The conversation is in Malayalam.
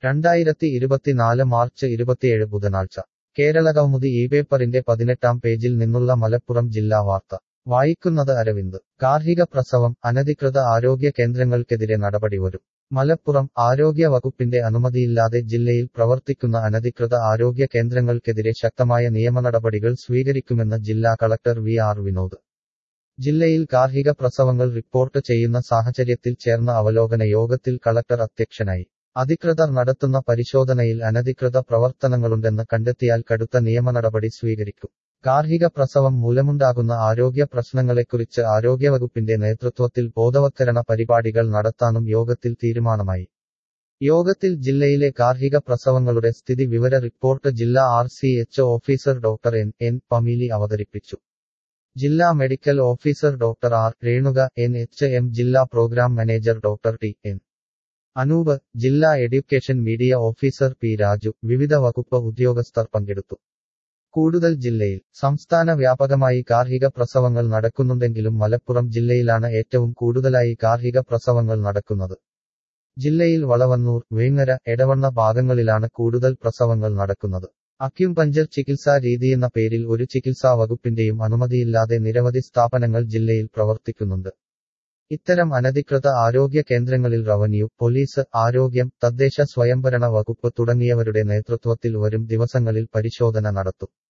രണ്ടായിരത്തി ഇരുപത്തിനാല് മാർച്ച് ഇരുപത്തിയേഴ് ബുധനാഴ്ച കേരള കൗമുദി ഈ പേപ്പറിന്റെ പതിനെട്ടാം പേജിൽ നിന്നുള്ള മലപ്പുറം ജില്ലാ വാർത്ത വായിക്കുന്നത് അരവിന്ദ് ഗാർഹിക പ്രസവം അനധികൃത ആരോഗ്യ കേന്ദ്രങ്ങൾക്കെതിരെ നടപടി വരും മലപ്പുറം ആരോഗ്യ വകുപ്പിന്റെ അനുമതിയില്ലാതെ ജില്ലയിൽ പ്രവർത്തിക്കുന്ന അനധികൃത ആരോഗ്യ കേന്ദ്രങ്ങൾക്കെതിരെ ശക്തമായ നിയമനടപടികൾ സ്വീകരിക്കുമെന്ന് ജില്ലാ കളക്ടർ വി ആർ വിനോദ് ജില്ലയിൽ ഗാർഹിക പ്രസവങ്ങൾ റിപ്പോർട്ട് ചെയ്യുന്ന സാഹചര്യത്തിൽ ചേർന്ന അവലോകന യോഗത്തിൽ കളക്ടർ അധ്യക്ഷനായി അധികൃതർ നടത്തുന്ന പരിശോധനയിൽ അനധികൃത പ്രവർത്തനങ്ങളുണ്ടെന്ന് കണ്ടെത്തിയാൽ കടുത്ത നിയമനടപടി സ്വീകരിക്കും ഗാർഹിക പ്രസവം മൂലമുണ്ടാകുന്ന ആരോഗ്യ പ്രശ്നങ്ങളെക്കുറിച്ച് ആരോഗ്യവകുപ്പിന്റെ നേതൃത്വത്തിൽ ബോധവത്കരണ പരിപാടികൾ നടത്താനും യോഗത്തിൽ തീരുമാനമായി യോഗത്തിൽ ജില്ലയിലെ ഗാർഹിക പ്രസവങ്ങളുടെ സ്ഥിതി വിവര റിപ്പോർട്ട് ജില്ലാ R C H officer doctor N N Pameeli അവതരിപ്പിച്ചു ജില്ലാ medical officer doctor R Renuka N H M ജില്ലാ programme manager doctor T N Anoop ജില്ലാ education media officer P Raju വിവിധ വകുപ്പ് ഉദ്യോഗസ്ഥർ പങ്കെടുത്തു കൂടുതൽ ജില്ലയിൽ സംസ്ഥാന വ്യാപകമായി ഗാർഹിക പ്രസവങ്ങൾ നടക്കുന്നുണ്ടെങ്കിലും മലപ്പുറം ജില്ലയിലാണ് ഏറ്റവും കൂടുതലായി ഗാർഹിക പ്രസവങ്ങൾ നടക്കുന്നത് ജില്ലയിൽ വളവന്നൂർ വേങ്ങര എടവണ്ണ ഭാഗങ്ങളിലാണ് കൂടുതൽ പ്രസവങ്ങൾ നടക്കുന്നത് അക്യുപഞ്ചർ ചികിത്സാ രീതിയെന്ന പേരിൽ ഒരു ചികിത്സാ വകുപ്പിന്റെയും അനുമതിയില്ലാതെ നിരവധി സ്ഥാപനങ്ങൾ ജില്ലയിൽ പ്രവർത്തിക്കുന്നുണ്ട് ഇത്തരം അനധികൃത ആരോഗ്യ കേന്ദ്രങ്ങളിൽ റവന്യൂ പോലീസ് ആരോഗ്യം തദ്ദേശ സ്വയംഭരണ വകുപ്പ് തുടങ്ങിയവരുടെ നേതൃത്വത്തിൽ വരും ദിവസങ്ങളിൽ പരിശോധന നടത്തും